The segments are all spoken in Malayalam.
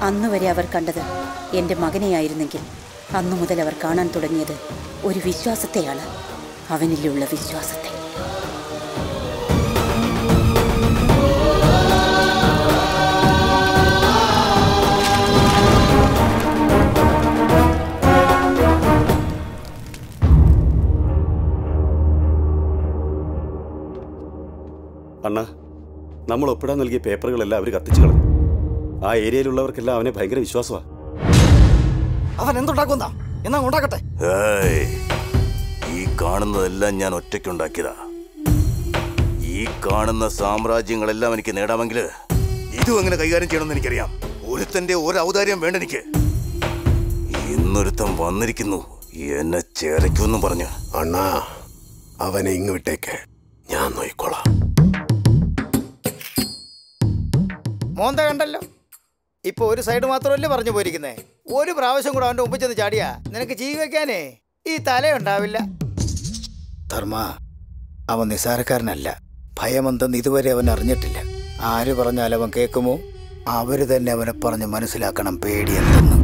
അന്നു വരെ അവർ കണ്ടത് എൻ്റെ മകനെയായിരുന്നെങ്കിൽ അന്നു മുതൽ അവർ കാണാൻ തുടങ്ങിയത് ഒരു വിശ്വാസത്തെയാണ് അവനിലുള്ള വിശ്വാസത്തെ അണ്ണ നമ്മൾ ഒപ്പിടാൻ നൽകിയ പേപ്പറുകളെല്ലാം അവർ കത്തിച്ചു കളഞ്ഞു ആ ഏരിയയിലുള്ളവർക്കെല്ലാം അവനെ ഭയങ്കര വിശ്വാസമാണ് അവൻ എന്തുണ്ടാക്കുന്ന എന്നാ ഉണ്ടാക്കട്ടെ ഏയ്, ഈ കാണുന്നതെല്ലാം ഞാൻ ഒറ്റയ്ക്കുണ്ടാക്കിയതാ ഈ കാണുന്ന സാമ്രാജ്യങ്ങളെല്ലാം എനിക്ക് നേടാമെങ്കിൽ ഇതും എങ്ങനെ കൈകാര്യം ചെയ്യണമെന്ന് എനിക്കറിയാം ഒരുത്തന്റെ ഒരു ഔദാര്യം വേണ്ട എനിക്ക് ഇന്നൊരുത്തൻ വന്നിരിക്കുന്നു എന്നെ ചേരയ്ക്കുമെന്നും പറഞ്ഞു അണ്ണാ അവനെ ഇങ്ങ് വിട്ടേക്ക് ഞാൻ നോയിക്കോളാം മോന്ത കണ്ടല്ലോ ഇപ്പൊ ഒരു സൈഡ് മാത്രമല്ലേ പറഞ്ഞു പോയിരിക്കുന്നേ ഒരു പ്രാവശ്യം കൂടെ അവന്റെ മുമ്പിൽ ചെന്ന് ചാടിയാ നിനക്ക് ജീവിക്കാനേ ഈ തലയുണ്ടാവില്ല ധർമ്മ അവൻ നിസാരക്കാരനല്ല ഭയമെന്തെന്ന് ഇതുവരെ അവൻ അറിഞ്ഞിട്ടില്ല ആര് പറഞ്ഞാൽ അവൻ കേൾക്കുമോ അവര് തന്നെ അവനെ പറഞ്ഞ് മനസ്സിലാക്കണം പേടിയെന്തെന്ന്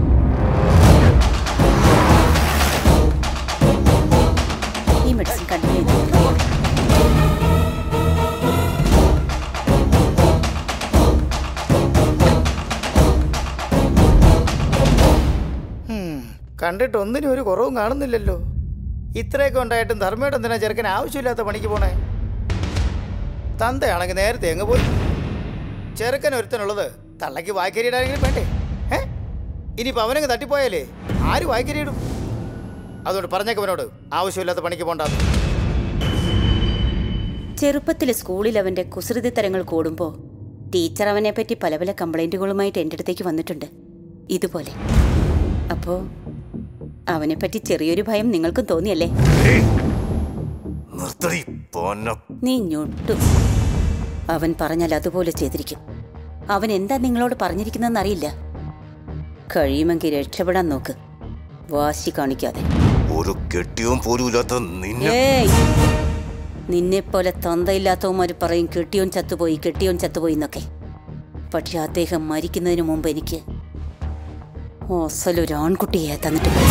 ഈ മെഡിസിൻ കണ്ടിന്യൂ ചെയ്തു ഹും, കണ്ടിട്ട് ഒന്നിനും ഒരു കുറവും കാണുന്നില്ലല്ലോ ഇത്രയൊക്കെ ഉണ്ടായിട്ടും ധർമ്മയുടെ എന്തിനാ ചെറുക്കൻ ആവശ്യമില്ലാത്ത പണിക്ക് പോണേ തന്തയാണെങ്കിൽ നേരത്തെ എങ്ങ് പോയി ചെറുക്കൻ ഒരുത്തനുള്ളത് തള്ളയ്ക്ക് വായ്ക്കരിയിടാനെങ്കിലും വേണ്ടേ ഏ ഇനിയിപ്പോൾ അവനങ്ങ് തട്ടിപ്പോയാലേ ആര് വായ്ക്കരിയിടും അതുകൊണ്ട് പറഞ്ഞേക്കവനോട് ആവശ്യമില്ലാത്ത പണിക്ക് പോണ്ടാന്ന് ചെറുപ്പത്തിൽ സ്കൂളിൽ അവന്റെ കുസൃതിത്തരങ്ങൾ കൂടുമ്പോൾ ടീച്ചർ അവനെ പറ്റി പല പല കംപ്ലൈന്റുകളുമായിട്ട് എൻ്റെ അടുത്തേക്ക് വന്നിട്ടുണ്ട് ഇതുപോലെ അപ്പോ അവനെപ്പറ്റി ചെറിയൊരു ഭയം നിങ്ങൾക്കും തോന്നിയല്ലേ നിർത്തടി പൊന്ന നീ ഞൊട്ടു അവൻ പറഞ്ഞാൽ അതുപോലെ ചെയ്തിരിക്കും അവൻ എന്താ നിങ്ങളോട് പറഞ്ഞിരിക്കുന്നതെന്ന് അറിയില്ല കഴിയുമെങ്കിൽ രക്ഷപ്പെടാൻ നോക്ക് വാശി കാണിക്കാതെ ഒരു കെട്ടിയവും പോലും ഇല്ലാത്ത നിന്നെ ഏയ് നിന്നെപ്പോലെ തന്തയില്ലാത്തവന്മാർ പറയും കെട്ടിയോൻ ചത്തുപോയി കെട്ടിയോൻ ചത്തുപോയി എന്നൊക്കെ പക്ഷെ അദ്ദേഹം മരിക്കുന്നതിന് മുമ്പ് എനിക്ക് ഓസലൊരു ആൺകുട്ടിയെ തന്നിട്ട് പോയി.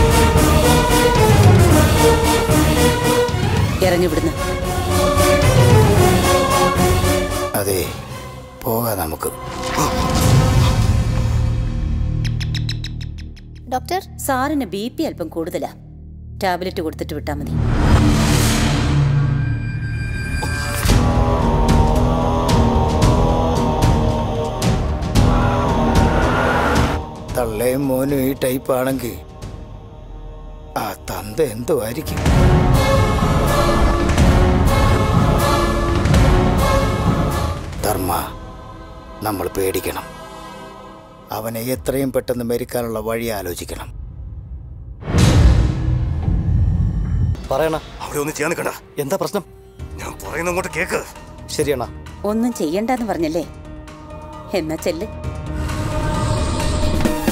ഇറങ്ങി വിടുന്നു അതെ പോകാം നമുക്ക് ഡോക്ടർ സാറിന് ബി പി അല്പം കൂടുതലാ ടാബ്ലറ്റ് കൊടുത്തിട്ട് വിട്ടാൽ മതി തള്ളയും മോനും ഈ ടൈപ്പ് ആണെങ്കിൽ ആ തന്ത എന്തുമായിരിക്കും ധർമ്മ നമ്മൾ പേടിക്കണം അവനെ എത്രയും പെട്ടെന്ന് മരിക്കാനുള്ള വഴി ആലോചിക്കണം പറയണ അവിടെ ഒന്നും ചെയ്യാൻ നിൽക്കണ്ട എന്താ പ്രശ്നം ഞാൻ പറയുന്ന അങ്ങോട്ട് കേക്ക് ശരിയണ്ണ ഒന്നും ചെയ്യണ്ടെന്ന് പറഞ്ഞല്ലേ എന്നാ ചെല്ല്